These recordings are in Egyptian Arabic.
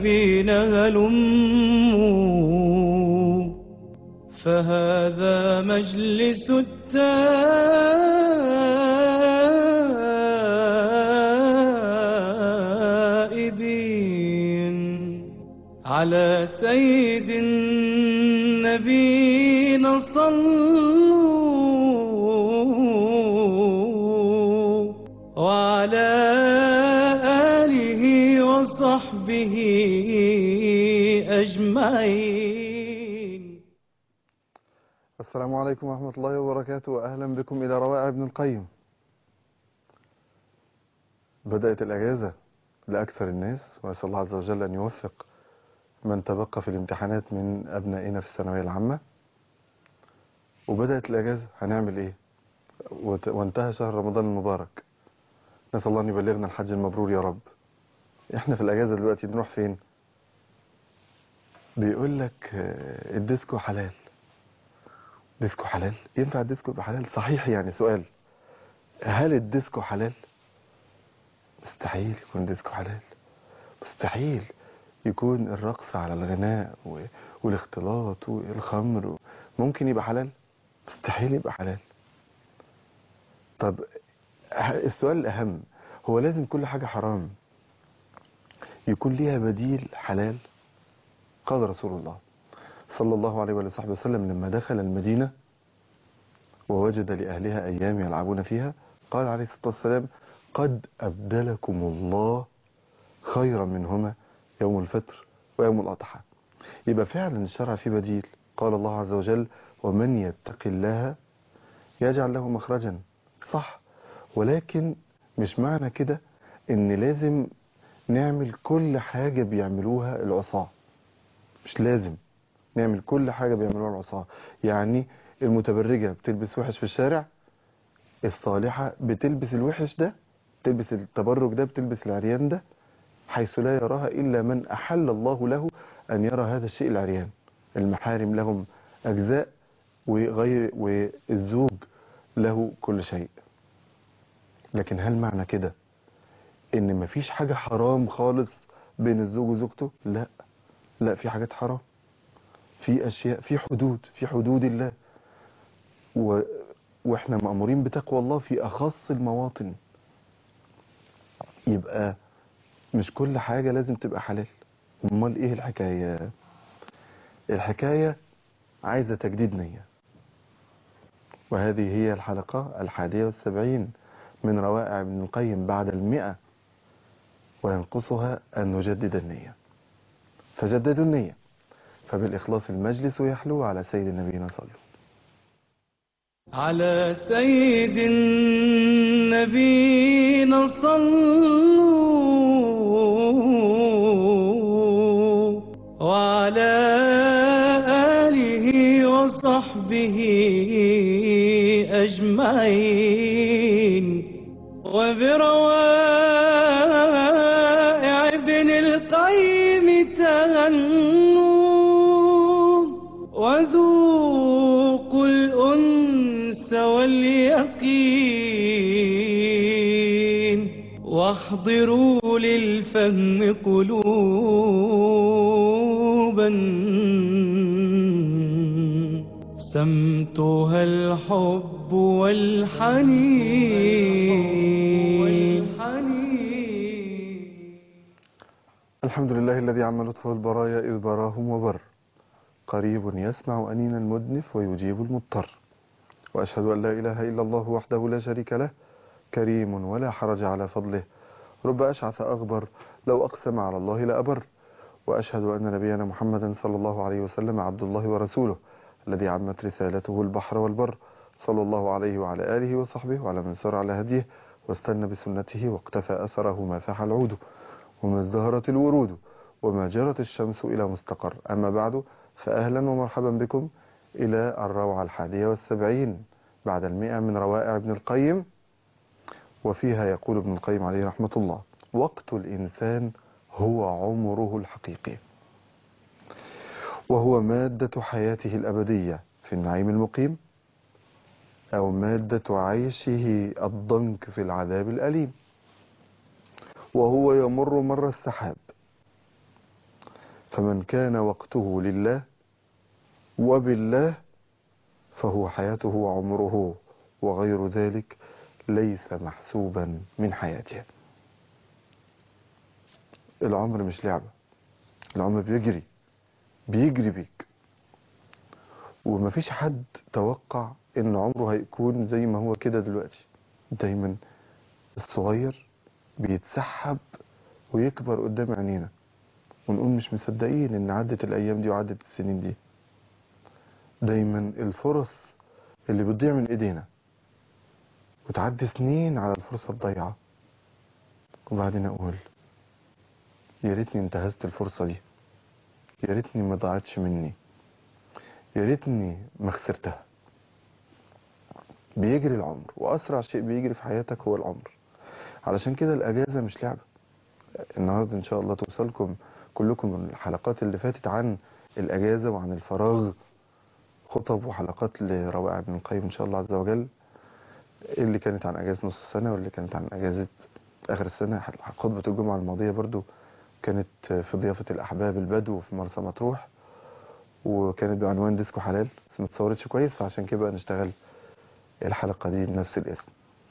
التائبين هلموا فهذا مجلس التائبين على سيد النبينا صلوا وعلى آله وصحبه أجمعين السلام عليكم ورحمة الله وبركاته وأهلا بكم إلى روائع ابن القيم بدأت الأجازة لأكثر الناس وأسأل الله عز وجل أن يوفق من تبقى في الامتحانات من أبنائنا في الثانوية العامة وبدأت الأجازة هنعمل إيه وت- وانتهى شهر رمضان المبارك نسأل الله أن يبلغنا الحج المبرور يا رب إحنا في الأجازة دلوقتي بنروح فين بيقول لك آه، الديسكو حلال ديسكو حلال ينفع الديسكو يبقى حلال صحيح يعني سؤال هل الديسكو حلال مستحيل يكون ديسكو حلال مستحيل يكون الرقص على الغناء و- والاختلاط والخمر و- ممكن يبقى حلال مستحيل يبقى حلال طب ه- السؤال الأهم هو لازم كل حاجة حرام يكون ليها بديل حلال قال رسول الله صلى الله عليه وآله وصحبه وسلم لما دخل المدينة ووجد لأهلها أيام يلعبون فيها قال عليه الصلاة والسلام قد أبدلكم الله خيرا منهما يوم الفطر ويوم الأضحى يبقى فعلا الشرع فيه بديل قال الله عز وجل ومن يتق الله يجعل له مخرجا صح ولكن مش معنى كده ان لازم نعمل كل حاجة بيعملوها العصاة مش لازم نعمل كل حاجة بيعملوها العصاة يعني المتبرجة بتلبس وحش في الشارع الصالحة بتلبس الوحش ده تلبس التبرج ده بتلبس العريان ده حيث لا يراها إلا من أحل الله له أن يرى هذا الشيء العريان المحارم لهم أجزاء وغير والزوج له كل شيء لكن هل معنى كده ان مفيش حاجة حرام خالص بين الزوج وزوجته لا لا في حاجات حرام في اشياء في حدود في حدود الله و... واحنا مأمورين بتقوى الله في اخص المواطن يبقى مش كل حاجة لازم تبقى حلال امال ايه الحكاية الحكاية عايزة تجديد نية وهذه هي الحلقة الحادية والسبعين من روائع ابن القيم بعد المئة وينقصها أن نجدد النية فجددوا النية فبالإخلاص المجلس يحلو على سيد النبينا صلوا على سيد النبينا صلوا وعلى آله وصحبه أجمعين وبروائع ابن القيم تهنوا وذوقوا الأنس واليقين واحضروا للفهم قلوبا سمتها الحب والحنين الحمد لله الذي عم لطفه البرايا إذ براهم وبر قريب يسمع أنين المدنف ويجيب المضطر وأشهد أن لا إله إلا الله وحده لا شريك له كريم ولا حرج على فضله رب أشعث أغبر لو أقسم على الله لأبر وأشهد أن نبينا محمدا صلى الله عليه وسلم عبد الله ورسوله الذي عمت رسالته البحر والبر صلى الله عليه وعلى آله وصحبه وعلى من سار على هديه واستنى بسنته واقتفى أثره ما فاح العود وما ازدهرت الورود وما جرت الشمس إلى مستقر أما بعد فأهلا ومرحبا بكم إلى الروعة الحادية والسبعين بعد المئة من روائع ابن القيم وفيها يقول ابن القيم عليه رحمة الله وقت الإنسان هو عمره الحقيقي وهو مادة حياته الأبدية في النعيم المقيم أو مادة عيشه الضنك في العذاب الأليم وهو يمر مر السحاب فمن كان وقته لله وبالله فهو حياته وعمره وغير ذلك ليس محسوبا من حياته العمر مش لعبة العمر بيجري بيجري بيك ومفيش حد توقع ان عمره هيكون زي ما هو كده دلوقتي دايما الصغير بيتسحب ويكبر قدام عينينا ونقول مش مصدقين ان عدت الايام دي وعدت السنين دي دايما الفرص اللي بتضيع من ايدينا وتعدي سنين على الفرصة الضيعة وبعدين اقول يا ريتني انتهزت الفرصة دي يا ريتني ما ضاعتش مني يا ريتني ما خسرتها بيجري العمر واسرع شيء بيجري في حياتك هو العمر علشان كده الاجازة مش لعبة النهاردة ان شاء الله توصلكم كلكم من الحلقات اللي فاتت عن الاجازة وعن الفراغ خطب وحلقات لروائع ابن القيم ان شاء الله عز وجل اللي كانت عن اجازة نص السنة واللي كانت عن اجازة اخر السنة خطبة الجمعة الماضية برضو كانت في ضيافة الاحباب البدو في مرسى مطروح وكانت بعنوان ديسكو حلال بس ما اتصورتش كويس فعشان كده بقى نشتغل الحلقة دي بنفس الاسم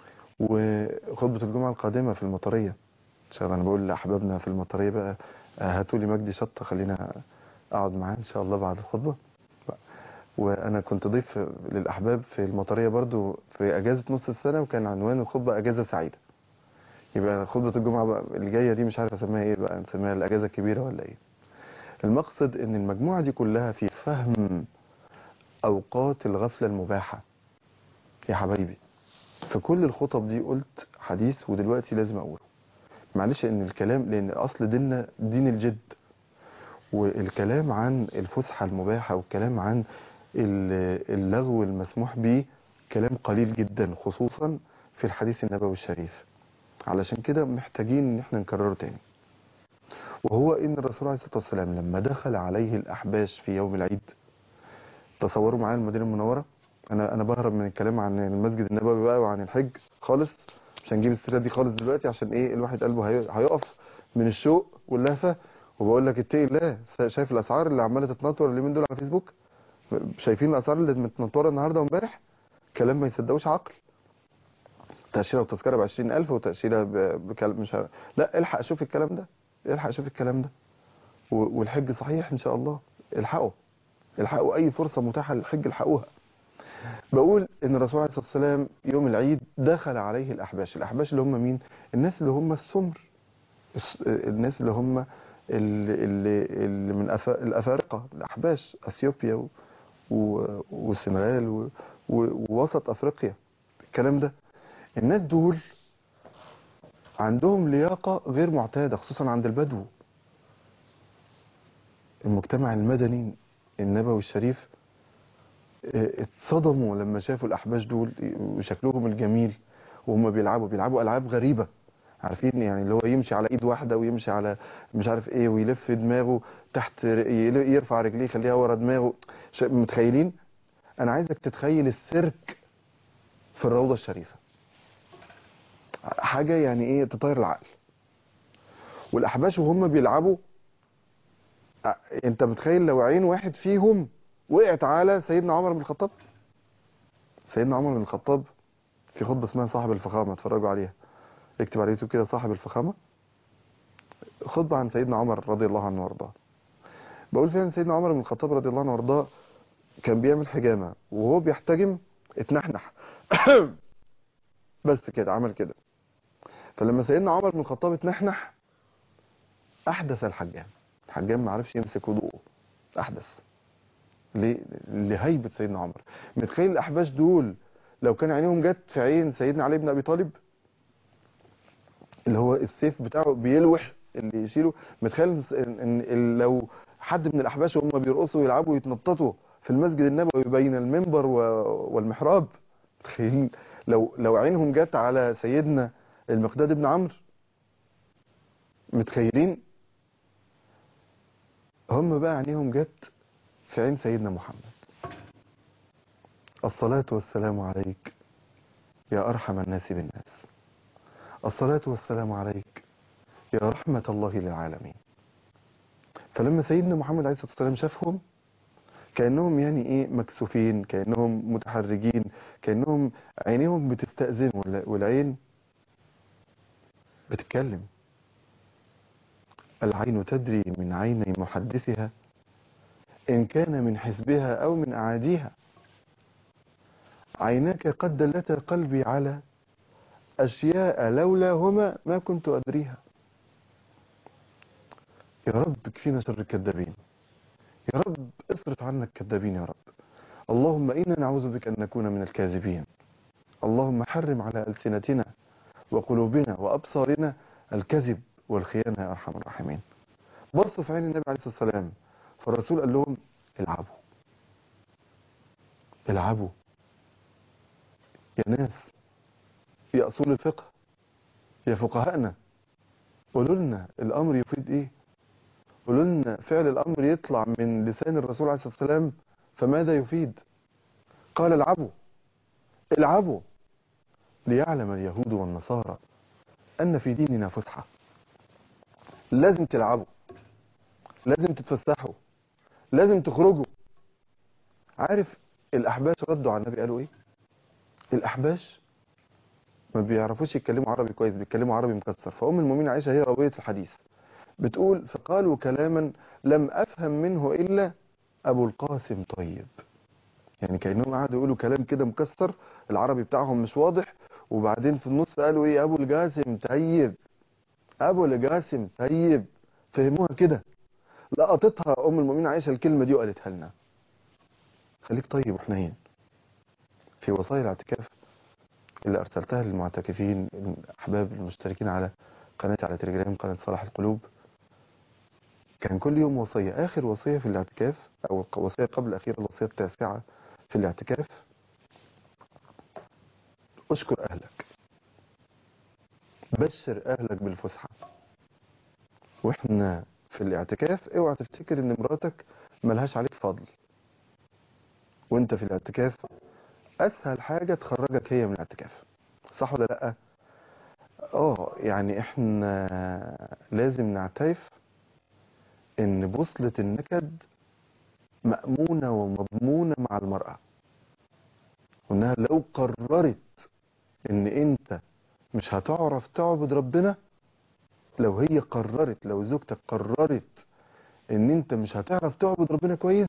وخطبة الجمعة القادمة في المطرية ان شاء الله انا بقول لاحبابنا في المطرية بقى هاتوا لي مجدي شطة خلينا اقعد معاه ان شاء الله بعد الخطبة وانا كنت ضيف للاحباب في المطرية برضو في اجازة نص السنة وكان عنوان الخطبة اجازة سعيدة يبقى خطبة الجمعة بقى الجاية دي مش عارف اسميها ايه بقى نسميها الاجازة الكبيرة ولا ايه المقصد ان المجموعة دي كلها في فهم اوقات الغفلة المباحة يا حبايبي في كل الخطب دي قلت حديث ودلوقتي لازم اقوله معلش ان الكلام لان اصل ديننا دين الجد والكلام عن الفسحة المباحة والكلام عن اللغو المسموح به كلام قليل جدا خصوصا في الحديث النبوي الشريف علشان كده محتاجين ان احنا نكرره تاني وهو ان الرسول عليه الصلاة والسلام لما دخل عليه الاحباش في يوم العيد تصوروا معايا المدينة المنورة انا انا بهرب من الكلام عن المسجد النبوي بقى وعن الحج خالص مش هنجيب السيره دي خالص دلوقتي عشان ايه الواحد قلبه هيقف من الشوق واللهفه وبقول لك اتقي الله شايف الاسعار اللي عماله تتنطور اليومين دول على الفيسبوك شايفين الاسعار اللي متنطوره النهارده وامبارح كلام ما يصدقوش عقل تاشيره وتذكره ب 20000 وتاشيره بكلام مش ه... لا الحق شوف الكلام ده الحق شوف الكلام ده والحج صحيح ان شاء الله الحقوا الحقوا اي فرصه متاحه للحج الحقوها بقول ان الرسول عليه الصلاه والسلام يوم العيد دخل عليه الاحباش الاحباش اللي هم مين الناس اللي هم السمر الناس اللي هم اللي, اللي, اللي من أف... الافارقه الاحباش اثيوبيا و... و... والسنغال و... و... ووسط افريقيا الكلام ده الناس دول عندهم لياقه غير معتاده خصوصا عند البدو المجتمع المدني النبوي الشريف اتصدموا لما شافوا الأحباش دول وشكلهم الجميل وهم بيلعبوا بيلعبوا ألعاب غريبة عارفين يعني اللي هو يمشي على ايد واحدة ويمشي على مش عارف ايه ويلف دماغه تحت يرفع رجليه يخليها ورا دماغه متخيلين انا عايزك تتخيل السيرك في الروضة الشريفة حاجة يعني ايه تطير العقل والاحباش وهم بيلعبوا انت متخيل لو عين واحد فيهم وقعت على سيدنا عمر بن الخطاب سيدنا عمر بن الخطاب في خطبة اسمها صاحب الفخامة اتفرجوا عليها اكتب على اليوتيوب كده صاحب الفخامة خطبة عن سيدنا عمر رضي الله عنه وارضاه بقول فيها ان سيدنا عمر بن الخطاب رضي الله عنه وارضاه كان بيعمل حجامة وهو بيحتجم اتنحنح بس كده عمل كده فلما سيدنا عمر بن الخطاب اتنحنح احدث الحجام الحجام ما عرفش يمسك وضوءه احدث ليه لهيبة سيدنا عمر متخيل الأحباش دول لو كان عينيهم جت في عين سيدنا علي بن أبي طالب اللي هو السيف بتاعه بيلوح اللي يشيله متخيل ان لو حد من الأحباش وهم بيرقصوا ويلعبوا ويتنططوا في المسجد النبوي بين المنبر والمحراب متخيلين لو لو عينهم جت على سيدنا المقداد بن عمرو متخيلين هم بقى عينيهم جت في عين سيدنا محمد الصلاة والسلام عليك يا أرحم الناس بالناس الصلاة والسلام عليك يا رحمة الله للعالمين فلما سيدنا محمد عليه الصلاة والسلام شافهم كأنهم يعني ايه مكسوفين كأنهم متحرجين كأنهم عينيهم بتستأذن ولا- والعين بتتكلم العين تدري من عيني محدثها إن كان من حزبها أو من أعاديها عيناك قد دلتا قلبي على أشياء لولاهما ما كنت أدريها يا رب كفينا شر الكذابين يا رب اصرف عنا الكذابين يا رب اللهم إنا نعوذ بك أن نكون من الكاذبين اللهم حرم على ألسنتنا وقلوبنا وأبصارنا الكذب والخيانة يا أرحم الراحمين بصوا في عين النبي عليه الصلاة والسلام فالرسول قال لهم العبوا العبوا يا ناس يا أصول الفقه يا فقهاءنا قولوا لنا الأمر يفيد إيه قولوا لنا فعل الأمر يطلع من لسان الرسول عليه الصلاة والسلام فماذا يفيد قال العبوا العبوا ليعلم اليهود والنصارى أن في ديننا فسحة لازم تلعبوا لازم تتفسحوا لازم تخرجوا عارف الأحباش ردوا على النبي قالوا إيه الأحباش ما بيعرفوش يتكلموا عربي كويس بيتكلموا عربي مكسر فأم المؤمنين عائشة هي راوية الحديث بتقول فقالوا كلاما لم أفهم منه إلا أبو القاسم طيب يعني كأنهم قعدوا يقولوا كلام كده مكسر العربي بتاعهم مش واضح وبعدين في النص قالوا ايه ابو الجاسم طيب ابو الجاسم طيب فهموها كده لقطتها ام المؤمنين عائشه الكلمه دي وقالتها لنا خليك طيب وحنين في وصايا الاعتكاف اللي ارسلتها للمعتكفين الاحباب المشتركين على قناتي على تليجرام قناه صلاح القلوب كان كل يوم وصيه اخر وصيه في الاعتكاف او وصيه قبل الاخيره الوصيه التاسعه في الاعتكاف اشكر اهلك بشر اهلك بالفسحه واحنا في الاعتكاف اوعى تفتكر ان مراتك ملهاش عليك فضل وانت في الاعتكاف اسهل حاجه تخرجك هي من الاعتكاف صح ولا لا اه يعني احنا لازم نعترف ان بوصله النكد مأمونة ومضمونة مع المرأة وانها لو قررت ان انت مش هتعرف تعبد ربنا لو هي قررت لو زوجتك قررت ان انت مش هتعرف تعبد ربنا كويس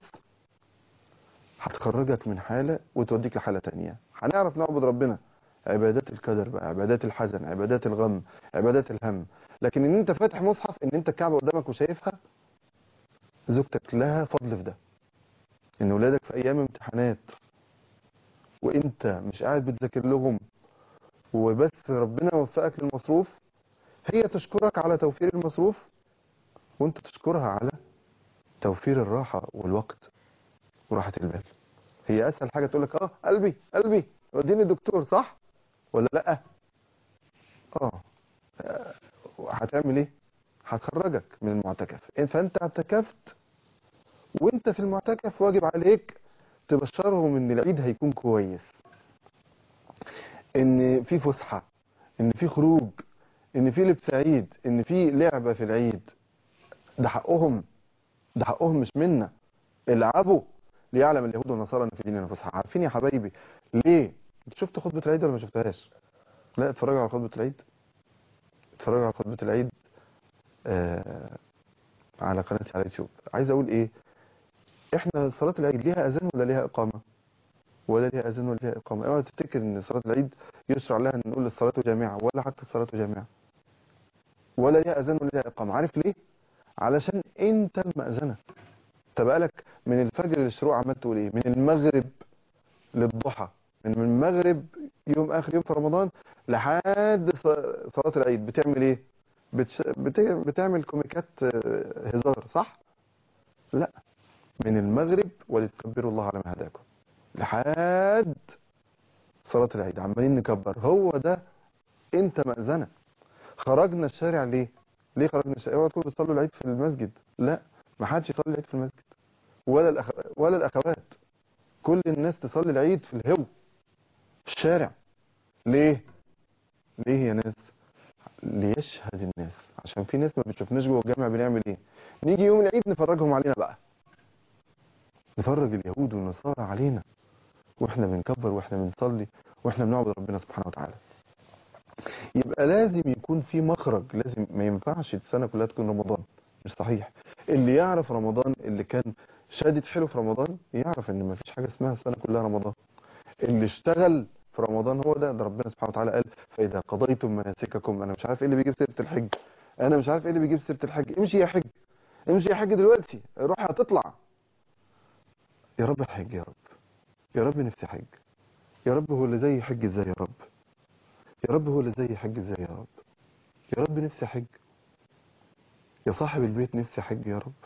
هتخرجك من حالة وتوديك لحالة تانية هنعرف نعبد ربنا عبادات القدر بقى عبادات الحزن عبادات الغم عبادات الهم لكن ان انت فاتح مصحف ان انت الكعبة قدامك وشايفها زوجتك لها فضل في ده ان ولادك في ايام امتحانات وانت مش قاعد بتذاكر لهم وبس ربنا وفقك للمصروف هي تشكرك على توفير المصروف وانت تشكرها على توفير الراحة والوقت وراحة البال هي اسهل حاجة تقول لك اه قلبي قلبي وديني دكتور صح ولا لا اه آه، هتعمل ايه هتخرجك من المعتكف فانت اعتكفت وانت في المعتكف واجب عليك تبشرهم ان العيد هيكون كويس ان في فسحة ان في خروج ان في لبس عيد ان في لعبة في العيد ده حقهم ده حقهم مش منا العبوا ليعلم اليهود والنصارى ان في ديننا فسحة عارفين يا حبايبي ليه انت شفت خطبة العيد ولا ما شفتهاش لا اتفرجوا على خطبة العيد اتفرجوا على خطبة العيد آه على قناتي على اليوتيوب عايز اقول ايه احنا صلاة العيد ليها اذان ولا ليها اقامة ولا ليها اذان ولا ليها اقامة اوعى تفتكر ان صلاة العيد يشرع لها ان نقول الصلاة جامعة ولا حتى الصلاة جامعة ولا ليها اذان ولا ليها اقامة عارف ليه علشان انت المأذنة انت بقالك من الفجر للشروق عمال تقول ايه من المغرب للضحى من من المغرب يوم اخر يوم في رمضان لحد ص- صلاة العيد بتعمل ايه بتش... بت... بتعمل كوميكات آه، هزار صح لا من المغرب ولتكبروا الله على ما هداكم لحد صلاة العيد عمالين نكبر هو ده انت مأذنة خرجنا الشارع ليه ليه خرجنا الشارع اوعوا تكونوا بتصلوا العيد في المسجد لا ما حدش يصلي العيد في المسجد ولا الأخ... ولا الاخوات كل الناس تصلي العيد في الهو في الشارع ليه ليه يا ناس ليشهد الناس عشان في ناس ما بتشوفناش جوه الجامع بنعمل ايه نيجي يوم العيد نفرجهم علينا بقى نفرج اليهود والنصارى علينا واحنا بنكبر واحنا بنصلي واحنا بنعبد ربنا سبحانه وتعالى يبقى لازم يكون في مخرج لازم ما ينفعش السنة كلها تكون رمضان مش صحيح اللي يعرف رمضان اللي كان شادد حلو في رمضان يعرف ان ما فيش حاجة اسمها السنة كلها رمضان اللي اشتغل في رمضان هو ده ده ربنا سبحانه وتعالى قال فإذا قضيتم مناسككم أنا مش عارف إيه اللي بيجيب سيرة الحج أنا مش عارف إيه اللي بيجيب سيرة الحج امشي يا حج امشي يا حج دلوقتي روح هتطلع يا رب الحج يا رب يا رب نفسي حج يا رب هو اللي زي حج ازاي يا رب يا رب هو اللي زي حج ازاي يا رب يا رب نفسي حج يا صاحب البيت نفسي حج يا رب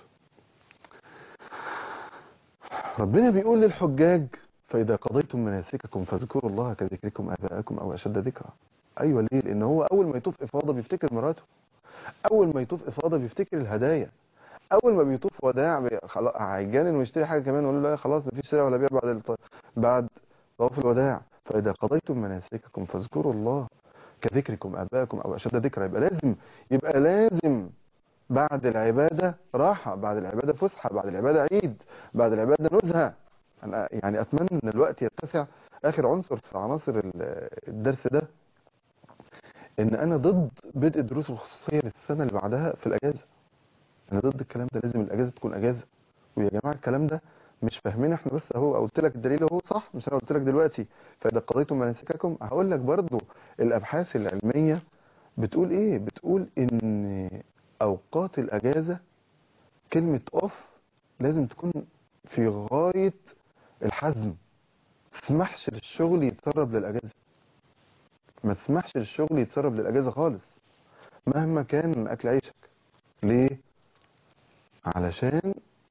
ربنا بيقول للحجاج فإذا قضيتم مناسككم فاذكروا الله كذكركم آباءكم أو أشد ذكرا أيوة ليه لأن هو أول ما يطوف إفاضة بيفتكر مراته أول ما يطوف إفاضة بيفتكر الهدايا أول ما بيطوف وداع بي- خلاص هيجنن ويشتري حاجة كمان ويقول له لا خلاص مفيش شراء ولا بيع بعد الط... بعد طواف الوداع فإذا قضيتم مناسككم فاذكروا الله كذكركم آباءكم أو أشد ذكرا يبقى لازم يبقى لازم بعد العبادة راحة بعد العبادة فسحة بعد العبادة عيد بعد العبادة نزهة أنا يعني أتمنى أن الوقت يتسع آخر عنصر في عناصر ال- الدرس ده إن أنا ضد بدء الدروس الخصوصية للسنة اللي بعدها في الأجازة أنا ضد الكلام ده لازم الأجازة تكون أجازة ويا جماعة الكلام ده مش فاهمين احنا بس اهو قلت لك الدليل اهو صح مش انا قلت لك دلوقتي فاذا قضيتم مناسككم هقول لك برضو الابحاث العلميه بتقول ايه بتقول ان اوقات الاجازه كلمه اوف لازم تكون في غايه الحزم ما تسمحش للشغل يتسرب للاجازه ما تسمحش للشغل يتسرب للاجازه خالص مهما كان اكل عيشك ليه علشان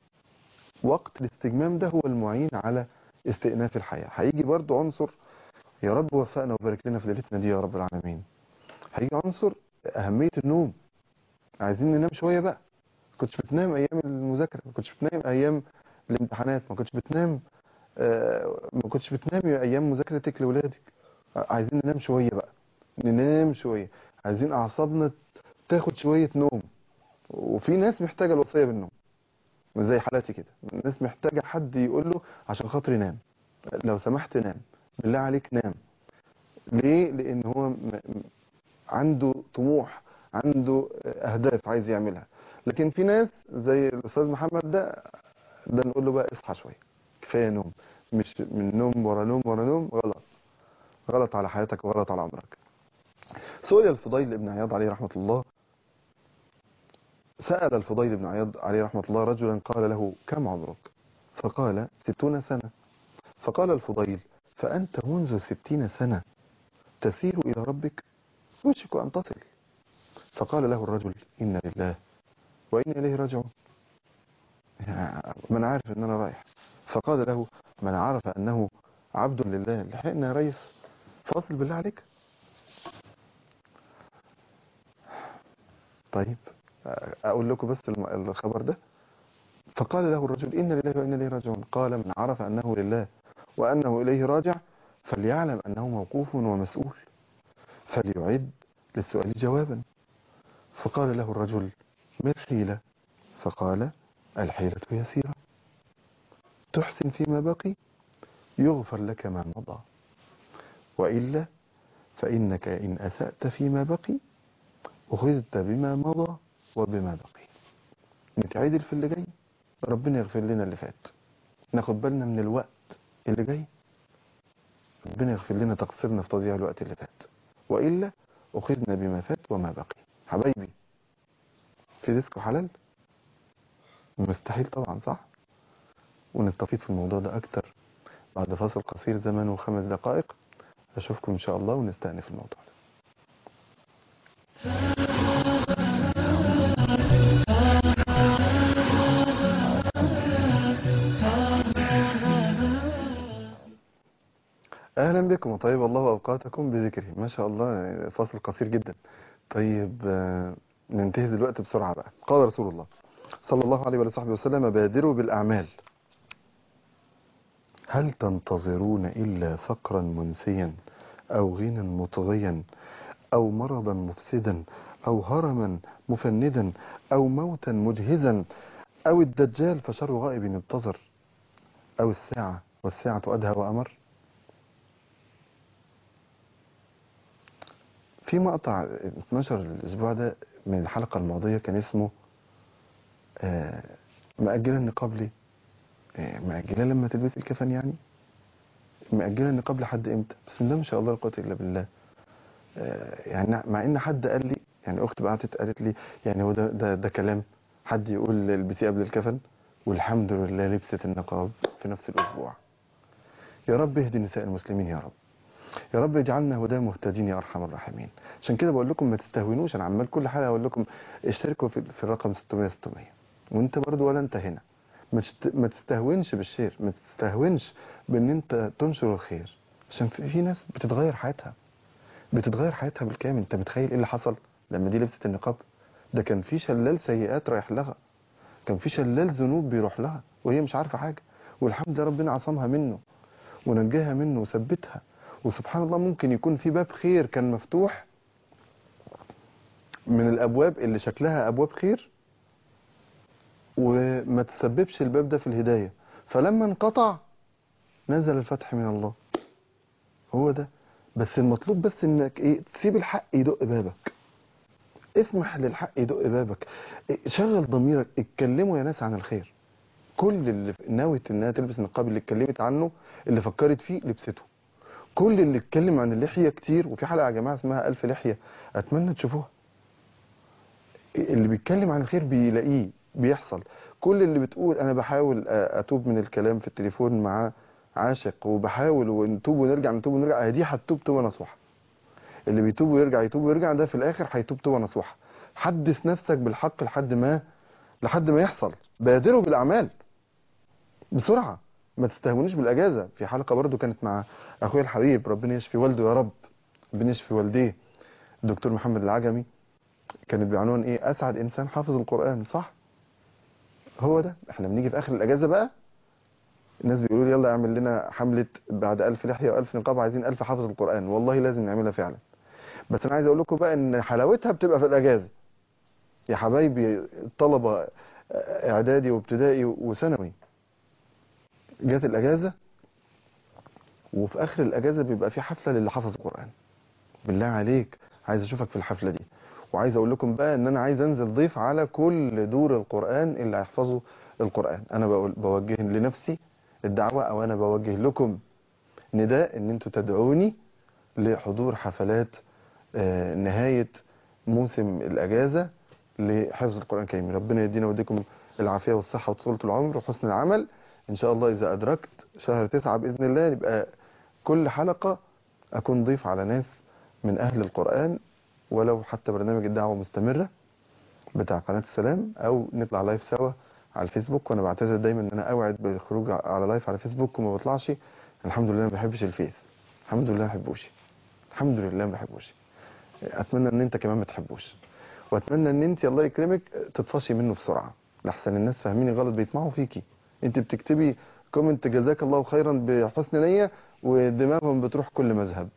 وقت الاستجمام ده هو المعين على استئناف الحياة هيجي برضو عنصر يا رب وفقنا وبارك لنا في ليلتنا دي يا رب العالمين هيجي عنصر أهمية النوم عايزين ننام شوية بقى ما كنتش بتنام أيام المذاكرة ما كنتش بتنام أيام الامتحانات ما كنتش بتنام آه، ما كنتش بتنام أيام مذاكرتك لأولادك عايزين ننام شوية بقى ننام شوية عايزين أعصابنا تاخد شوية نوم وفي ناس محتاجة الوصية بالنوم زي حالاتي كده الناس محتاجة حد يقول له عشان خاطري نام لو سمحت نام بالله عليك نام ليه لان هو م- م- عنده طموح عنده اهداف عايز يعملها لكن في ناس زي الاستاذ محمد ده ده نقول له بقى اصحى شويه كفايه نوم مش من نوم ورا نوم ورا نوم غلط غلط على حياتك وغلط على عمرك سئل الفضيل بن عياض عليه رحمه الله سأل الفضيل بن عياض عليه رحمة الله رجلا قال له كم عمرك فقال ستون سنة فقال الفضيل فأنت منذ ستين سنة تسير إلى ربك يوشك أن تصل فقال له الرجل إن لله وإن إليه راجعون يا- من عارف أن أنا رايح فقال له من عرف أنه عبد لله لحقنا يا ريس فاصل بالله عليك طيب أقول لكم بس الم- الخبر ده فقال له الرجل إن لله وإن إليه راجعون قال من عرف أنه لله وأنه إليه راجع فليعلم أنه موقوف ومسؤول فليعد للسؤال جوابا فقال له الرجل ما الحيلة فقال الحيلة يسيرة تحسن فيما بقي يغفر لك ما مضى وإلا فإنك إن أسأت فيما بقي أخذت بما مضى وبما بقي نتعدل في اللي جاي ربنا يغفر لنا اللي فات ناخد بالنا من الوقت اللي جاي ربنا يغفر لنا تقصيرنا في تضييع الوقت اللي فات وإلا أخذنا بما فات وما بقي حبايبي في ديسكو حلال مستحيل طبعا صح ونستفيد في الموضوع ده أكتر بعد فاصل قصير زمنه خمس دقائق أشوفكم إن شاء الله ونستأنف الموضوع ده اهلا بكم وطيب الله اوقاتكم بذكره ما شاء الله فاصل قصير جدا طيب آه، ننتهي دلوقتي بسرعه بقى قال رسول الله صلى الله عليه وصحبه وسلم بادروا بالاعمال هل تنتظرون الا فقرا منسيا او غنى مطغيا او مرضا مفسدا أو هرما مفندا أو موتا مجهزا أو الدجال فشر غائب ينتظر أو الساعة والساعة أدهى وأمر في مقطع 12 الأسبوع ده من الحلقة الماضية كان اسمه آه، مأجلة النقاب ليه؟ آه، مأجلة لما تلبس الكفن يعني؟ مأجلة النقاب لحد إمتى؟ بسم الله ما شاء الله لا قوة إلا بالله آه، يعني مع إن حد قال لي يعني أخت بعتت قالت لي يعني هو ده ده, ده كلام حد يقول البسيه قبل الكفن والحمد لله لبست النقاب في نفس الأسبوع يا رب اهدي نساء المسلمين يا رب يا رب اجعلنا هداه مهتدين يا ارحم الراحمين عشان كده بقول لكم ما تستهونوش انا عمال كل حلقه اقول لكم اشتركوا في, في الرقم 600 600 وانت برضو ولا انت هنا ما تشت- ما تستهونش بالشير ما تستهونش بان انت تنشر الخير عشان في, في ناس بتتغير حياتها بتتغير حياتها بالكامل انت متخيل ايه اللي حصل لما دي لبست النقاب ده كان في شلال سيئات رايح لها كان في شلال ذنوب بيروح لها وهي مش عارفه حاجه والحمد لله ربنا عصمها منه ونجاها منه وثبتها وسبحان الله ممكن يكون في باب خير كان مفتوح من الابواب اللي شكلها ابواب خير وما تسببش الباب ده في الهدايه فلما انقطع نزل الفتح من الله هو ده بس المطلوب بس انك ايه تسيب الحق يدق بابك اسمح للحق يدق بابك إيه، شغل ضميرك اتكلموا يا ناس عن الخير كل اللي ناوت انها تلبس النقاب اللي اتكلمت عنه اللي فكرت فيه لبسته كل اللي اتكلم عن اللحيه كتير وفي حلقه يا جماعه اسمها ألف لحيه اتمنى تشوفوها اللي بيتكلم عن الخير بيلاقيه بيحصل كل اللي بتقول انا بحاول أ- اتوب من الكلام في التليفون مع عاشق وبحاول ونتوب ونرجع نتوب ونرجع هي دي هتتوب توبه نصوحه اللي بيتوب ويرجع يتوب ويرجع ده في الاخر هيتوب توبه نصوحه حدث نفسك بالحق لحد ما لحد ما يحصل بادروا بالاعمال بسرعه ما تستهونوش بالاجازه في حلقه برضو كانت مع اخويا الحبيب ربنا يشفي والده يا رب ربنا يشفي والديه الدكتور محمد العجمي كانت بعنوان ايه اسعد انسان حافظ القران صح هو ده احنا بنيجي في اخر الاجازه بقى الناس بيقولوا لي يلا اعمل لنا حمله بعد ألف لحيه وألف نقاب عايزين ألف حافظ القران والله لازم نعملها فعلا بس انا عايز اقول لكم بقى ان حلاوتها بتبقى في الاجازه يا حبايبي الطلبه اعدادي وابتدائي وثانوي جت الاجازه وفي اخر الاجازه بيبقى في حفله للي حفظ القران بالله عليك عايز اشوفك في الحفله دي وعايز اقول لكم بقى ان انا عايز انزل ضيف على كل دور القران اللي هيحفظوا القران انا بقول بوجه لنفسي الدعوه او انا بوجه لكم نداء ان انتوا تدعوني لحضور حفلات آه، نهايه موسم الاجازه لحفظ القران الكريم ربنا يدينا ويديكم العافيه والصحه وطولة العمر وحسن العمل ان شاء الله اذا ادركت شهر تسعة باذن الله يبقى كل حلقه اكون ضيف على ناس من اهل القران ولو حتى برنامج الدعوه مستمره بتاع قناه السلام او نطلع لايف سوا على الفيسبوك وانا بعتذر دايما ان انا اوعد بالخروج على لايف على الفيسبوك وما بطلعش الحمد لله ما بحبش الفيس الحمد لله ما بحبوش الحمد لله ما بحبوش اتمنى ان انت كمان ما تحبوش واتمنى ان انت الله يكرمك تطفشي منه بسرعه لحسن الناس فاهميني غلط بيطمعوا فيكي انت بتكتبي كومنت جزاك الله خيرا بحسن نيه ودماغهم بتروح كل مذهب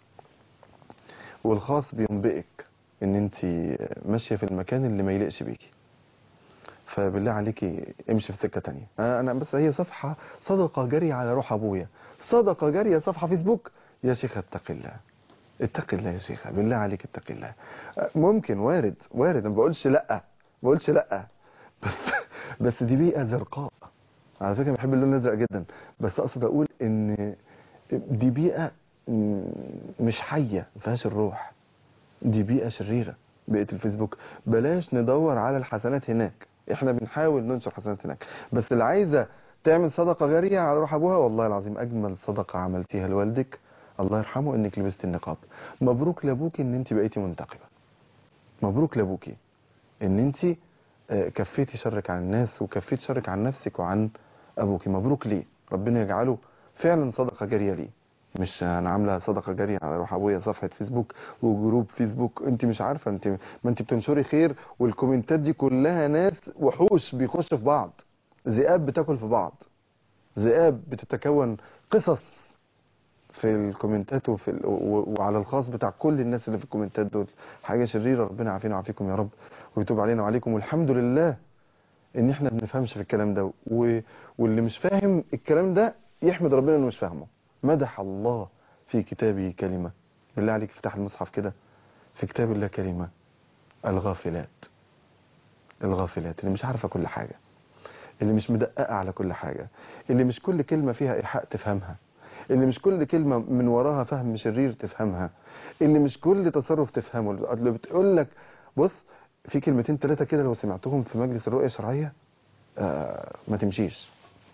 والخاص بينبئك ان انت ماشيه في المكان اللي ما يليقش بيكي فبالله عليكي امشي في سكه تانية انا بس هي صفحه صدقه جاريه على روح ابويا صدقه جاريه صفحه فيسبوك يا شيخ اتق الله اتق الله يا شيخ بالله عليك اتق الله ممكن وارد وارد ما بقولش لا ما بقولش لا بس بس دي بيئه زرقاء على فكره بحب اللون الازرق جدا بس اقصد اقول ان دي بيئه م- مش حيه ما فيهاش الروح دي بيئه شريره بيئه الفيسبوك بلاش ندور على الحسنات هناك احنا بنحاول ننشر حسنات هناك بس اللي عايزه تعمل صدقه جاريه على روح ابوها والله العظيم اجمل صدقه عملتيها لوالدك الله يرحمه انك لبست النقاب مبروك لابوكي ان انت بقيتي منتقبه مبروك لابوكي ان انت آه، كفيتي شرك عن الناس وكفيتي شرك عن نفسك وعن ابوكي مبروك ليه ربنا يجعله فعلا صدقه جاريه ليه مش انا عامله صدقه جاريه على روح ابويا صفحه فيسبوك وجروب فيسبوك انت مش عارفه انت ما انت بتنشري خير والكومنتات دي كلها ناس وحوش بيخشوا في بعض ذئاب بتاكل في بعض ذئاب بتتكون قصص في الكومنتات وفي ال... و... وعلى الخاص بتاع كل الناس اللي في الكومنتات دول حاجة شريرة ربنا يعافينا ويعافيكم يا رب ويتوب علينا وعليكم والحمد لله ان احنا بنفهمش في الكلام ده و... واللي مش فاهم الكلام ده يحمد ربنا انه مش فاهمه مدح الله في كتابه كلمة بالله عليك افتح المصحف كده في كتاب الله كلمة الغافلات الغافلات اللي مش عارفة كل حاجة اللي مش مدققة على كل حاجة اللي مش كل كلمة فيها إيحاء تفهمها اللي مش كل كلمة من وراها فهم شرير تفهمها اللي مش كل تصرف تفهمه اللي بتقول لك بص في كلمتين ثلاثة كده لو سمعتهم في مجلس الرؤية الشرعية آه ما تمشيش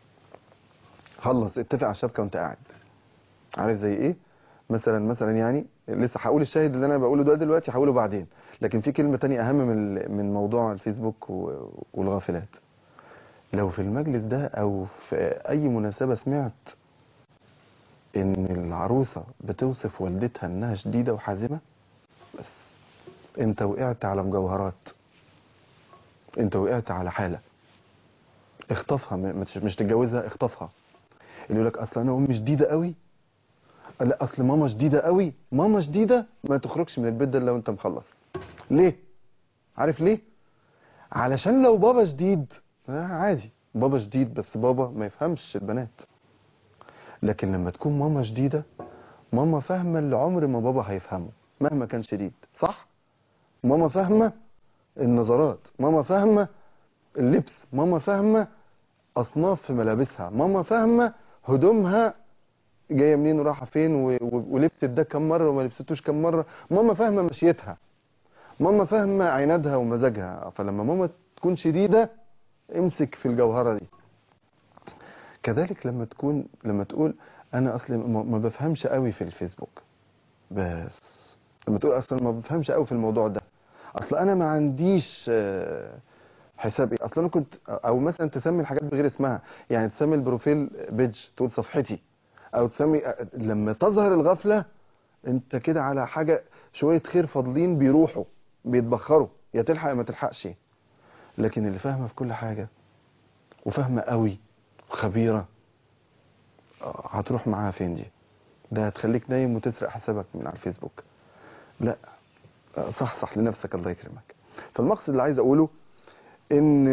خلص اتفق على الشبكة وانت قاعد عارف زي ايه مثلا مثلا يعني لسه هقول الشاهد اللي انا بقوله ده دلوقتي هقوله بعدين لكن في كلمة تانية اهم من من موضوع الفيسبوك و- والغافلات لو في المجلس ده او في اي مناسبة سمعت ان العروسة بتوصف والدتها انها شديدة وحازمة بس انت وقعت على مجوهرات انت وقعت على حالة اخطفها م- مش مش تتجوزها اخطفها اللي يقول لك اصل انا امي شديدة قوي لا اصل ماما شديدة قوي ماما شديدة ما تخرجش من البيت ده الا وانت مخلص ليه عارف ليه علشان لو بابا شديد آه عادي بابا شديد بس بابا ما يفهمش البنات لكن لما تكون ماما شديدة ماما فاهمة اللي عمر ما بابا هيفهمه مهما كان شديد صح ماما فاهمة النظرات ماما فاهمة اللبس ماما فاهمة أصناف في ملابسها ماما فاهمة هدومها جاية منين ورايحة فين و... و... ولبست ده كم مرة وما لبستوش كم مرة ماما فاهمة مشيتها ماما فاهمة عنادها ومزاجها فلما ماما تكون شديدة امسك في الجوهرة دي كذلك لما تكون لما تقول انا اصلا ما ما بفهمش قوي في الفيسبوك بس لما تقول اصلا ما بفهمش قوي في الموضوع ده اصل انا ما عنديش آه، حساب ايه اصل انا كنت او مثلا تسمي الحاجات بغير اسمها يعني تسمي البروفيل بيج تقول صفحتي او تسمي لما تظهر الغفلة انت كده على حاجة شوية خير فاضلين بيروحوا بيتبخروا يا تلحق يا ما تلحقش لكن اللي فاهمة في كل حاجة وفاهمة قوي وخبيرة آه، هتروح معاها فين دي ده هتخليك نايم وتسرق حسابك من على الفيسبوك لا آه، صح صح لنفسك الله يكرمك فالمقصد اللي عايز اقوله ان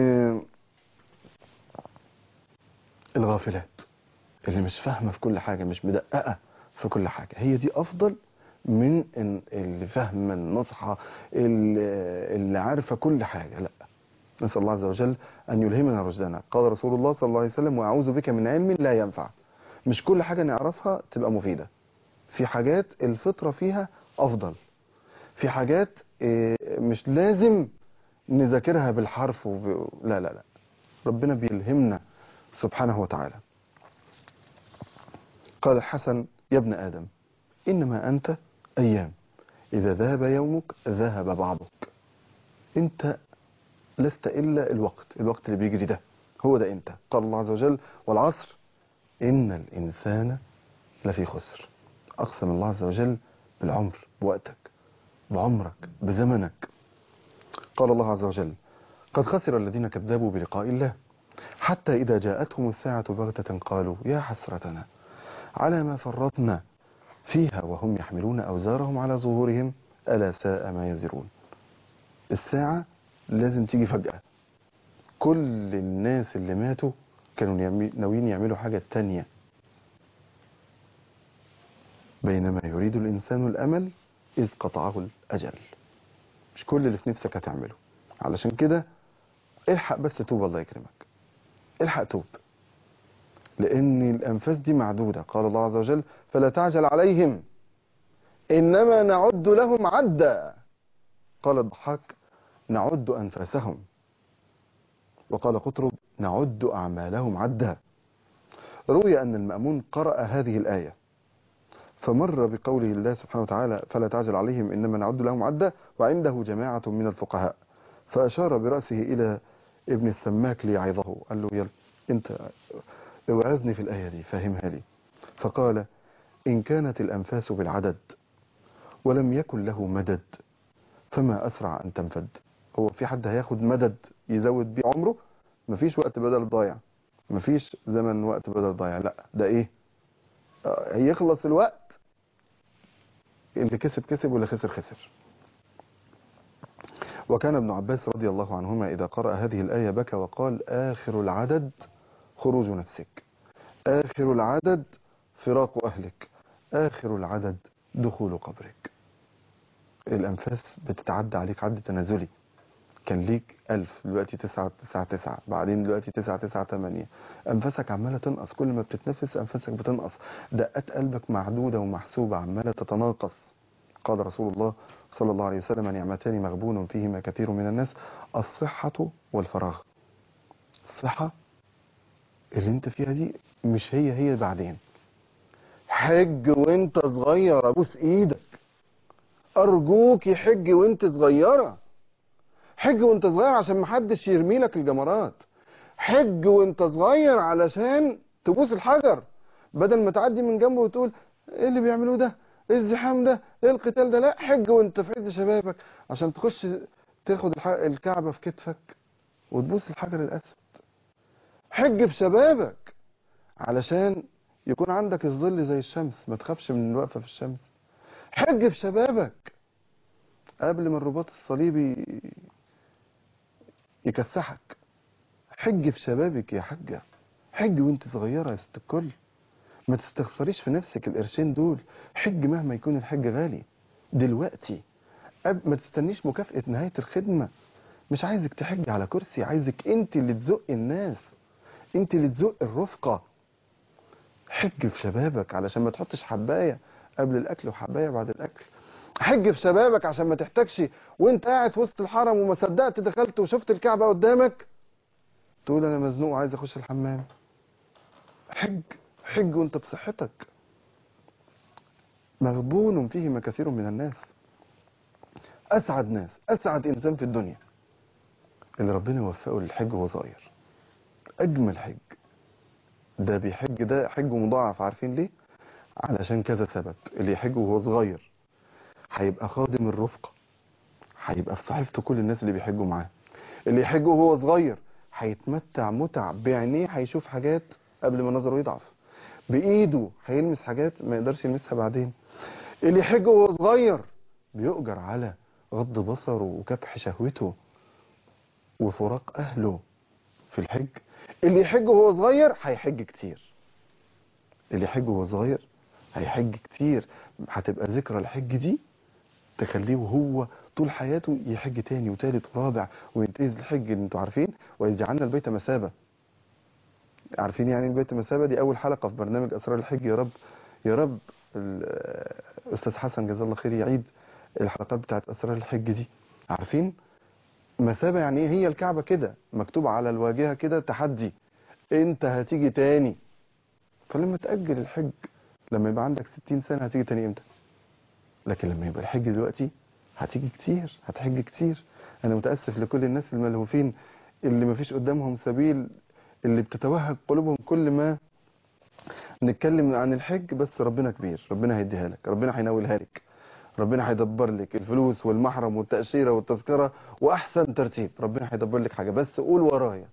الغافلات اللي مش فاهمة في كل حاجة مش مدققة في كل حاجة هي دي افضل من إن- اللي فاهمة النصحة اللي اللي عارفة كل حاجة لا نسأل الله عز وجل أن يلهمنا رشدنا قال رسول الله صلى الله عليه وسلم وأعوذ بك من علم لا ينفع مش كل حاجة نعرفها تبقى مفيدة في حاجات الفطرة فيها أفضل في حاجات إيه، مش لازم نذاكرها بالحرف وب... لا لا لا ربنا بيلهمنا سبحانه وتعالى قال الحسن يا ابن آدم إنما أنت أيام إذا ذهب يومك ذهب بعضك أنت لست إلا الوقت الوقت اللي بيجري ده هو ده أنت قال الله عز وجل والعصر إن الإنسان لفي خسر أقسم الله عز وجل بالعمر بوقتك بعمرك بزمنك قال الله عز وجل قد خسر الذين كذبوا بلقاء الله حتى إذا جاءتهم الساعة بغتة قالوا يا حسرتنا على ما فرطنا فيها وهم يحملون أوزارهم على ظهورهم ألا ساء ما يزرون الساعة لازم تيجي فجأة كل الناس اللي ماتوا كانوا يعمي- ناويين يعملوا حاجة تانية بينما يريد الإنسان الأمل إذ قطعه الأجل مش كل اللي في نفسك هتعمله علشان كده الحق بس توب الله يكرمك الحق توب لأن الأنفاس دي معدودة قال الله عز وجل فلا تعجل عليهم إنما نعد لهم عدا قال الضحاك نعد أنفاسهم وقال قطرب نعد أعمالهم عدا روي أن المأمون قرأ هذه الآية فمر بقوله الله سبحانه وتعالى فلا تعجل عليهم إنما نعد لهم عدا وعنده جماعة من الفقهاء فأشار برأسه إلى ابن السماك ليعظه قال له يلا أنت اوعظني في الآية دي فهمها لي فقال إن كانت الأنفاس بالعدد ولم يكن له مدد فما أسرع أن تنفد هو في حد هياخد مدد يزود بيه عمره مفيش وقت بدل ضايع مفيش زمن وقت بدل ضايع لا ده إيه آه، يخلص الوقت اللي كسب كسب واللي خسر خسر وكان ابن عباس رضي الله عنهما إذا قرأ هذه الآية بكى وقال آخر العدد خروج نفسك آخر العدد فراق أهلك آخر العدد دخول قبرك الأنفاس بتتعدى عليك عد تنازلي كان ليك ألف دلوقتي تسعة تسعة تسعة بعدين دلوقتي تسعة تسعة تمانية أنفاسك عمالة تنقص كل ما بتتنفس أنفاسك بتنقص دقات قلبك معدودة ومحسوبة عمالة تتناقص قال رسول الله صلى الله عليه وسلم نعمتان مغبون فيهما كثير من الناس الصحة والفراغ الصحة اللي انت فيها دي مش هي هي بعدين حج وانت صغير ابوس ايدك ارجوك حج وانت صغيره حج وانت صغير عشان محدش يرمي لك الجمرات حج وانت صغير علشان تبوس الحجر بدل ما تعدي من جنبه وتقول ايه اللي بيعملوه ده ايه الزحام ده ايه القتال ده لا حج وانت في عز شبابك عشان تخش تاخد الح- الكعبة في كتفك وتبوس الحجر الاسود حج في شبابك علشان يكون عندك الظل زي الشمس ما تخافش من الوقفة في الشمس حج في شبابك قبل ما الرباط الصليبي يكسحك حج في شبابك يا حجة حج وانت صغيرة يا ست الكل ما تستخسريش في نفسك القرشين دول حج مهما يكون الحج غالي دلوقتي أب ما تستنيش مكافأة نهاية الخدمة مش عايزك تحج على كرسي عايزك انت اللي تزق الناس انت اللي تزق الرفقة حج في شبابك علشان ما تحطش حباية قبل الاكل وحباية بعد الاكل حج في شبابك عشان ما تحتاجش وانت قاعد في وسط الحرم وما صدقت دخلت وشفت الكعبة قدامك تقول انا مزنوق وعايز اخش الحمام حج حج وانت بصحتك مغبون فيهما كثير من الناس اسعد ناس اسعد انسان في الدنيا اللي ربنا يوفقه للحج وهو صغير اجمل حج ده بيحج ده حج مضاعف عارفين ليه علشان كذا سبب اللي يحج وهو صغير هيبقى خادم الرفقة هيبقى في صحيفته كل الناس اللي بيحجوا معاه اللي يحج وهو صغير هيتمتع متع بعينيه هيشوف حاجات قبل ما نظره يضعف بايده هيلمس حاجات ما يقدرش يلمسها بعدين اللي يحج وهو صغير بيؤجر على غض بصره وكبح شهوته وفراق اهله في الحج اللي يحج وهو صغير هيحج كتير اللي يحج وهو صغير هيحج كتير هتبقى ذكرى الحج دي تخليه وهو طول حياته يحج تاني وتالت ورابع وينتهز الحج انتوا عارفين واذ جعلنا البيت مثابه عارفين يعني البيت مثابه دي اول حلقه في برنامج اسرار الحج يا رب يا رب الاستاذ حسن جزاه الله خير يعيد الحلقات بتاعت اسرار الحج دي عارفين مثابه يعني ايه هي الكعبه كده مكتوب على الواجهه كده تحدي انت هتيجي تاني فلما تاجل الحج لما يبقى عندك 60 سنه هتيجي تاني امتى لكن لما يبقى الحج دلوقتي هتيجي كتير هتحج كتير انا متاسف لكل الناس الملهوفين اللي ما فيش قدامهم سبيل اللي بتتوهج قلوبهم كل ما نتكلم عن الحج بس ربنا كبير ربنا هيديها لك ربنا هينولها لك ربنا هيدبر لك الفلوس والمحرم والتأشيرة والتذكرة وأحسن ترتيب ربنا هيدبر لك حاجة بس قول ورايا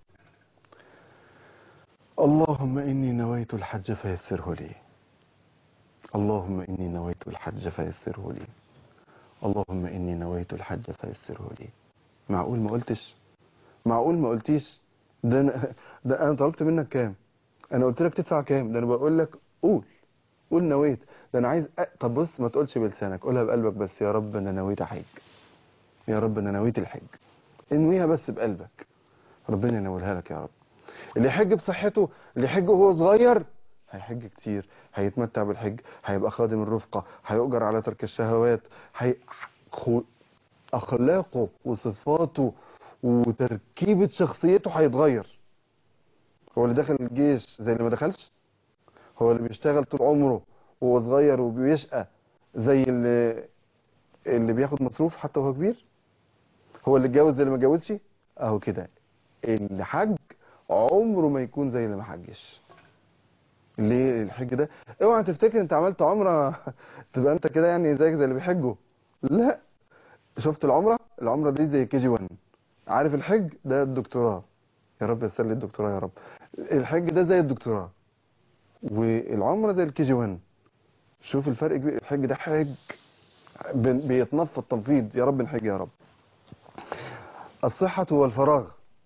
اللهم إني نويت الحج فيسره لي اللهم إني نويت الحج فيسره لي اللهم إني نويت الحج فيسره لي معقول ما قلتش معقول ما قلتيش ده أنا, ده أنا طلبت منك كام أنا قلت لك تدفع كام ده أنا بقول لك قول قول نويت ده أنا عايز أ... طب بص ما تقولش بلسانك قولها بقلبك بس يا رب أنا نويت أحج يا رب أنا نويت الحج انويها بس بقلبك ربنا ينولها لك يا رب اللي يحج بصحته اللي يحج وهو صغير هيحج كتير هيتمتع بالحج هيبقى خادم الرفقة هيؤجر على ترك الشهوات هي... خو... أخلاقه وصفاته وتركيبة شخصيته هيتغير هو اللي دخل الجيش زي اللي ما دخلش هو اللي بيشتغل طول عمره وهو صغير وبيشقى زي اللي اللي بياخد مصروف حتى وهو كبير هو اللي اتجوز زي اللي ما اتجوزش اهو كده اللي حج عمره ما يكون زي اللي ما حجش ليه الحج ده اوعى تفتكر انت عملت عمره تبقى انت كده يعني زيك زي اللي بيحجوا لا شفت العمره العمره دي زي كي جي 1 عارف الحج ده الدكتوراه يا رب يسر لي الدكتوراه يا رب الحج ده زي الدكتوراه والعمره زي الكي جي 1 شوف الفرق كبير الحج ده حج بن- بيتنفض تنفيض يا رب نحج يا رب الصحة والفراغ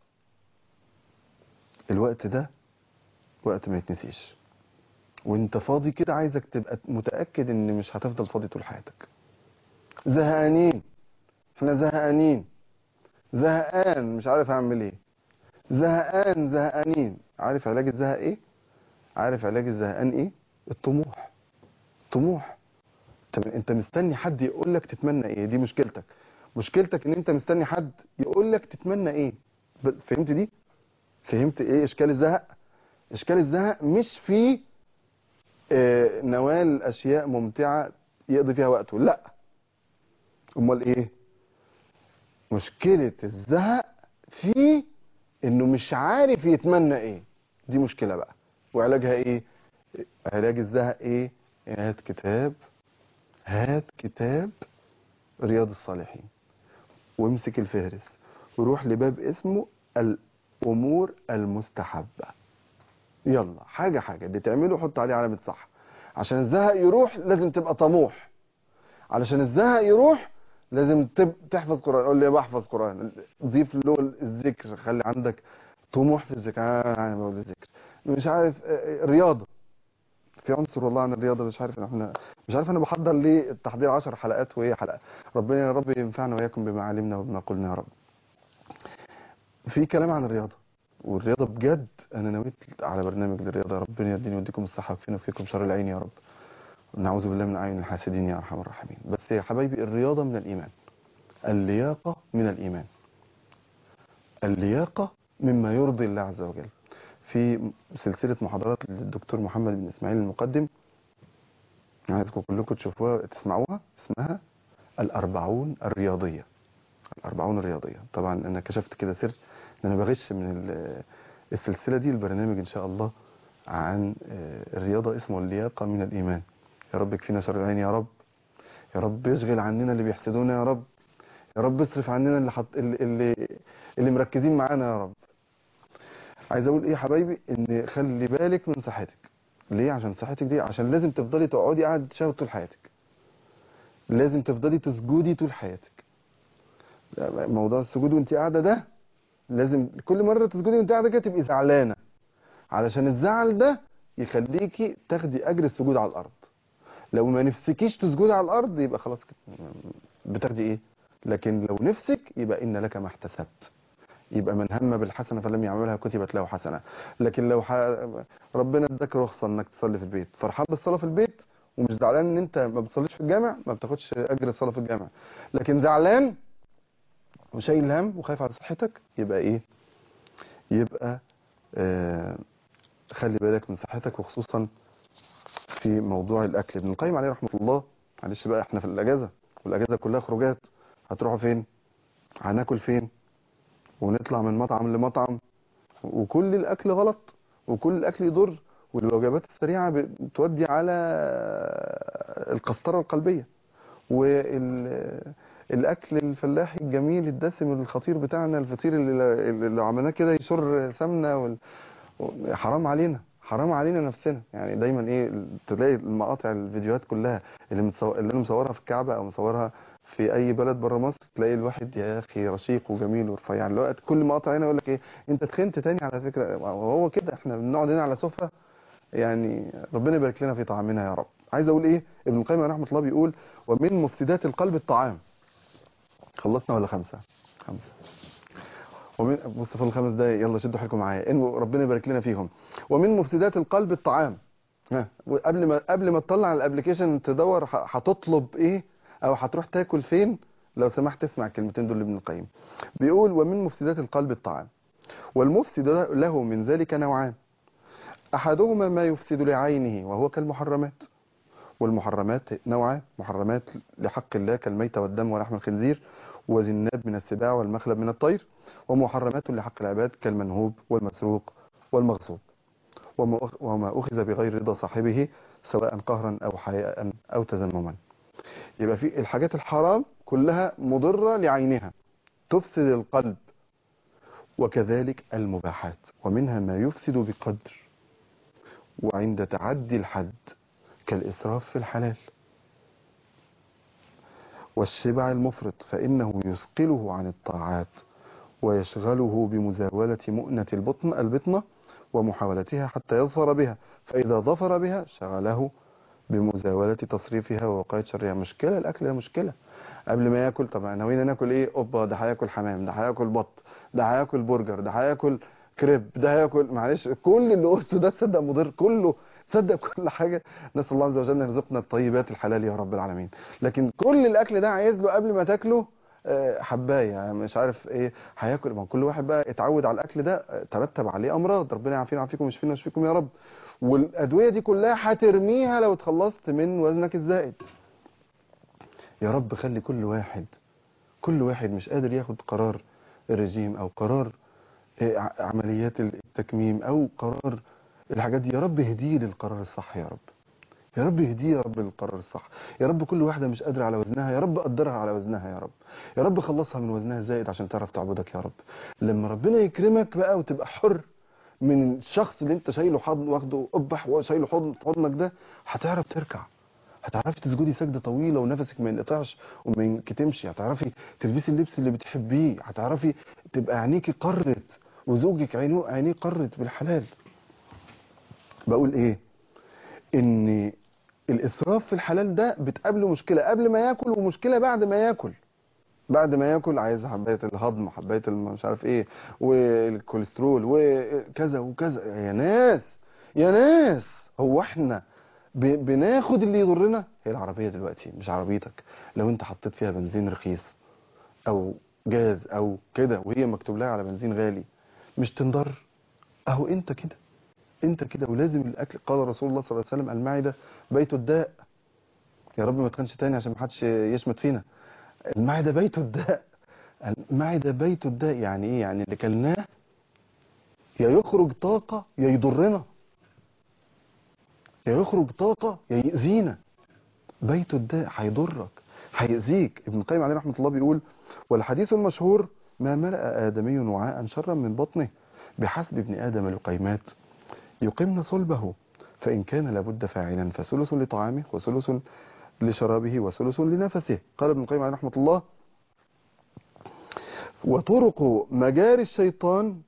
الوقت ده وقت ما يتنسيش وانت فاضي كده عايزك تبقى متأكد ان مش هتفضل فاضي طول حياتك زهقانين احنا زهقانين زهقان مش عارف اعمل ايه زهقان زهقانين عارف علاج الزهق ايه عارف علاج الزهقان ايه الطموح طموح طب انت مستني حد يقول لك تتمنى ايه دي مشكلتك مشكلتك ان انت مستني حد يقول لك تتمنى ايه ب- فهمت دي فهمت ايه اشكال الزهق اشكال الزهق مش في آه، نوال اشياء ممتعه يقضي فيها وقته لا امال ايه مشكله الزهق في انه مش عارف يتمنى ايه دي مشكله بقى وعلاجها ايه علاج الزهق ايه هات كتاب هات كتاب رياض الصالحين وامسك الفهرس وروح لباب اسمه الامور المستحبه يلا حاجه حاجه اللي تعمله حط عليه علامه صح عشان الزهق يروح لازم تبقى طموح علشان الزهق يروح لازم تب... تحفظ قران قول لي بحفظ قران ضيف له الذكر خلي عندك طموح في الذكر آه، انا بقول الذكر مش عارف آه، آه، رياضه في عنصر والله عن الرياضه مش عارف إن احنا مش عارف انا بحضر ليه التحضير 10 حلقات وهي حلقه ربنا يا رب ينفعنا واياكم بما علمنا وبما قلنا يا رب في كلام عن الرياضه والرياضه بجد انا نويت على برنامج للرياضه ربنا يديني ويديكم الصحه ويكفينا وفيكم شر العين يا رب نعوذ بالله من اعين الحاسدين يا ارحم الراحمين بس يا حبايبي الرياضه من الايمان اللياقه من الايمان اللياقه مما يرضي الله عز وجل في سلسله محاضرات للدكتور محمد بن اسماعيل المقدم عايزكم كلكم تشوفوها تسمعوها اسمها الأربعون الرياضية الأربعون الرياضية طبعا أنا كشفت كده سر إن أنا بغش من ال- السلسلة دي البرنامج إن شاء الله عن آه، الرياضة اسمه اللياقة من الإيمان يا رب يكفينا شر العين يا رب يا رب يشغل عننا اللي بيحسدونا يا رب يا رب اصرف عننا اللي حط اللي اللي, اللي مركزين معانا يا رب عايز اقول ايه يا حبايبي ان خلي بالك من صحتك ليه عشان صحتك دي عشان لازم تفضلي تقعدي قاعده تشاور طول حياتك لازم تفضلي تسجدي طول حياتك موضوع السجود وانت قاعده ده لازم كل مره تسجدي وانت قاعده كده تبقي زعلانه علشان الزعل ده يخليكي تاخدي اجر السجود على الارض لو ما نفسكيش تسجدي على الارض يبقى خلاص كده بتاخدي ايه لكن لو نفسك يبقى ان لك ما احتسبت يبقى من هم بالحسنه فلم يعملها كتبت له حسنه لكن لو ح... ربنا اداك رخصه انك تصلي في البيت فرحان بالصلاه في البيت ومش زعلان ان انت ما بتصليش في الجامع ما بتاخدش اجر الصلاه في الجامع لكن زعلان وشايل هم وخايف على صحتك يبقى ايه يبقى آه خلي بالك من صحتك وخصوصا في موضوع الاكل ابن القيم عليه رحمه الله معلش بقى احنا في الاجازه والاجازه كلها خروجات هتروحوا فين هناكل فين ونطلع من مطعم لمطعم وكل الاكل غلط وكل الاكل يضر والوجبات السريعه بتودي على القسطره القلبيه والاكل الفلاحي الجميل الدسم الخطير بتاعنا الفطير اللي, اللي عملناه كده يشر سمنه وال... حرام علينا حرام علينا نفسنا يعني دايما ايه تلاقي المقاطع الفيديوهات كلها اللي متصور اللي انا مصورها في الكعبه او مصورها في اي بلد بره مصر تلاقي الواحد يا اخي رشيق وجميل ورفيع الوقت كل مقاطع هنا يقول لك ايه انت تخنت تاني على فكره وهو كده احنا بنقعد هنا على سفره يعني ربنا يبارك لنا في طعامنا يا رب عايز اقول ايه ابن القيم رحمه الله بيقول ومن مفسدات القلب الطعام خلصنا ولا خمسه خمسه ومن بص في الخمس دقايق يلا شدوا حيلكم معايا ان ربنا يبارك لنا فيهم ومن مفسدات القلب الطعام ها وقبل ما قبل ما تطلع الابلكيشن تدور هتطلب ايه او هتروح تاكل فين لو سمحت اسمع الكلمتين دول لابن القيم بيقول ومن مفسدات القلب الطعام والمفسد له من ذلك نوعان احدهما ما يفسد لعينه وهو كالمحرمات والمحرمات نوعان محرمات لحق الله كالميت والدم ولحم الخنزير وزناب من السباع والمخلب من الطير ومحرمات لحق العباد كالمنهوب والمسروق والمغصوب وما أخذ بغير رضا صاحبه سواء قهرا أو حياء أو تذمما يبقى في الحاجات الحرام كلها مضرة لعينها تفسد القلب وكذلك المباحات ومنها ما يفسد بقدر وعند تعدي الحد كالإسراف في الحلال والشبع المفرط فإنه يثقله عن الطاعات ويشغله بمزاولة مؤنة البطن البطنة ومحاولتها حتى يظفر بها فإذا ظفر بها شغله بمزاولة تصريفها ووقاية شرها مشكلة الأكل ده مشكلة قبل ما ياكل طب ناويين ناكل ايه اوبا ده هياكل حمام ده هياكل بط ده هياكل برجر ده هياكل كريب ده هياكل معلش كل اللي قلته ده تصدق مضر كله تصدق كل حاجه نسال الله عز وجل ان يرزقنا الطيبات الحلال يا رب العالمين لكن كل الاكل ده عايز له قبل ما تاكله آه، حبايه مش عارف ايه هياكل ما كل واحد بقى اتعود على الاكل ده آه، ترتب عليه امراض ربنا يعافينا ويعافيكم ويشفينا ويشفيكم يا رب والادويه دي كلها هترميها لو اتخلصت من وزنك الزائد يا رب خلي كل واحد كل واحد مش قادر ياخد قرار الرجيم او قرار آه، ع- عمليات التكميم او قرار الحاجات دي يا رب اهديه للقرار الصح يا رب يا رب اهديه يا رب للقرار الصح يا رب كل واحدة مش قادرة على وزنها يا رب قدرها على وزنها يا رب يا رب خلصها من وزنها زائد عشان تعرف تعبدك يا رب لما ربنا يكرمك بقى وتبقى حر من الشخص اللي انت شايله حضن واخده قبح وشايله حضن في حضنك ده هتعرف تركع هتعرفي تسجدي سجدة طويلة ونفسك ما ينقطعش وما ينكتمش هتعرفي تلبسي اللبس اللي بتحبيه هتعرفي تبقى عينيكي قرت وزوجك عينه عينيه قرت بالحلال بقول ايه ان الاسراف في الحلال ده بتقابله مشكلة قبل ما ياكل ومشكلة بعد ما ياكل بعد ما ياكل عايز حبايه الهضم حبايه الم- مش عارف ايه والكوليسترول وكذا وكذا يا ناس يا ناس هو احنا ب- بناخد اللي يضرنا هي العربيه دلوقتي مش عربيتك لو انت حطيت فيها بنزين رخيص او جاز او كده وهي مكتوب لها على بنزين غالي مش تنضر اهو انت كده انت كده ولازم الاكل قال رسول الله صلى الله عليه وسلم المعده بيت الداء يا رب ما تكونش تاني عشان ما حدش يشمت فينا المعده بيت الداء المعده بيت الداء يعني ايه يعني اللي كلناه يا يخرج طاقه يا يضرنا يا يخرج طاقه يا يأذينا بيت الداء هيضرك هيأذيك ابن القيم عليه رحمه الله بيقول والحديث المشهور ما ملأ آدمي وعاء شرا من بطنه بحسب ابن آدم لقيمات يقمن صلبه فإن كان لابد فاعلا فثلث لطعامه وثلث لشرابه وثلث لنفسه قال ابن القيم عليه رحمة الله وطرق مجاري الشيطان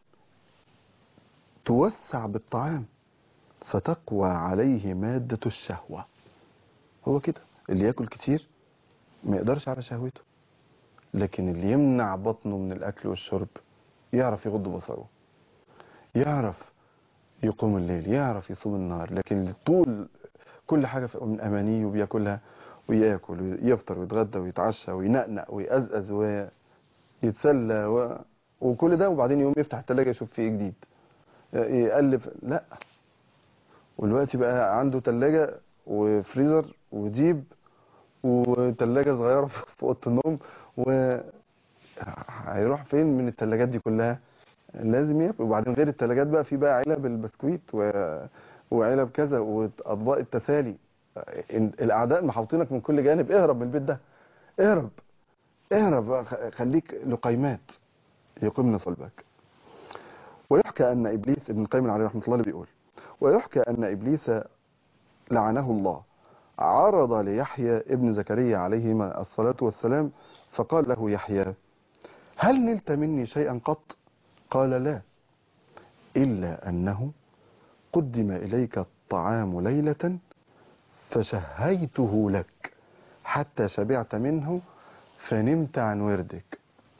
توسع بالطعام فتقوى عليه مادة الشهوة هو كده اللي ياكل كتير ما يقدرش على شهوته لكن اللي يمنع بطنه من الأكل والشرب يعرف يغض بصره يعرف يقوم الليل يعرف يصوم النهار لكن اللي طول كل حاجة في- من أمانيه وبياكلها وياكل ويفطر ويتغدى ويتعشى وينقنق ويقزقز ويتسلى و... وكل ده وبعدين يقوم يفتح التلاجة يشوف فيه إيه جديد يقلب لا والوقت بقى عنده تلاجة وفريزر وديب وتلاجة صغيرة في أوضة النوم و هيروح فين من التلاجات دي كلها لازم ياكل وبعدين غير التلاجات بقى في بقى علب البسكويت و... وعلب كذا واطباق التسالي الاعداء محاوطينك من كل جانب اهرب من البيت ده اهرب اهرب بقى، خ- خليك لقيمات يقمن صلبك ويحكى ان ابليس ابن القيم عليه رحمه الله اللي بيقول ويحكى ان ابليس لعنه الله عرض ليحيى ابن زكريا عليهما الصلاه والسلام فقال له يحيى هل نلت مني شيئا قط قال لا إلا أنه قدم إليك الطعام ليلة فشهيته لك حتى شبعت منه فنمت عن وردك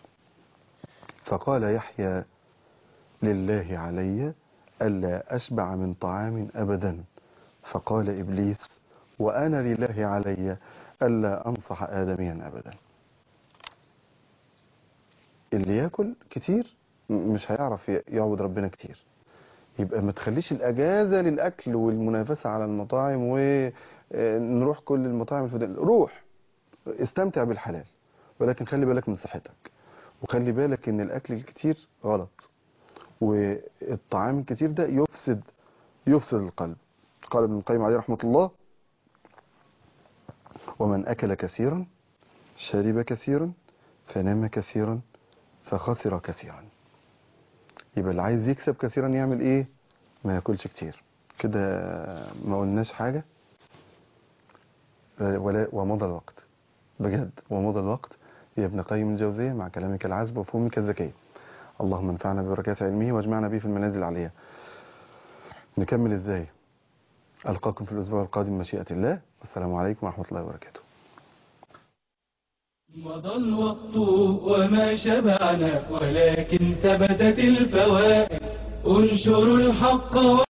فقال يحيى لله علي ألا أشبع من طعام أبدا فقال إبليس وأنا لله علي ألا أنصح آدميا أبدا اللي ياكل كتير م- مش هيعرف ي- يعبد ربنا كتير يبقى ما تخليش الاجازه للاكل والمنافسه على المطاعم ونروح كل المطاعم الفضل روح استمتع بالحلال ولكن خلي بالك من صحتك وخلي بالك ان الاكل الكتير غلط والطعام الكتير ده يفسد يفسد القلب قال ابن القيم عليه رحمه الله ومن اكل كثيرا شرب كثيرا فنام كثيرا فخسر كثيرا يبقى اللي عايز يكسب كثيرا يعمل ايه ما ياكلش كتير كده ما قلناش حاجة ولا ومضى الوقت بجد ومضى الوقت يا ابن قيم الجوزية مع كلامك العذب وفهمك الذكي اللهم انفعنا ببركات علمه واجمعنا به في المنازل العليا نكمل ازاي ألقاكم في الأسبوع القادم مشيئة الله والسلام عليكم ورحمة الله وبركاته مضى الوقت وما شبعنا ولكن ثبتت الفوائد انشروا الحق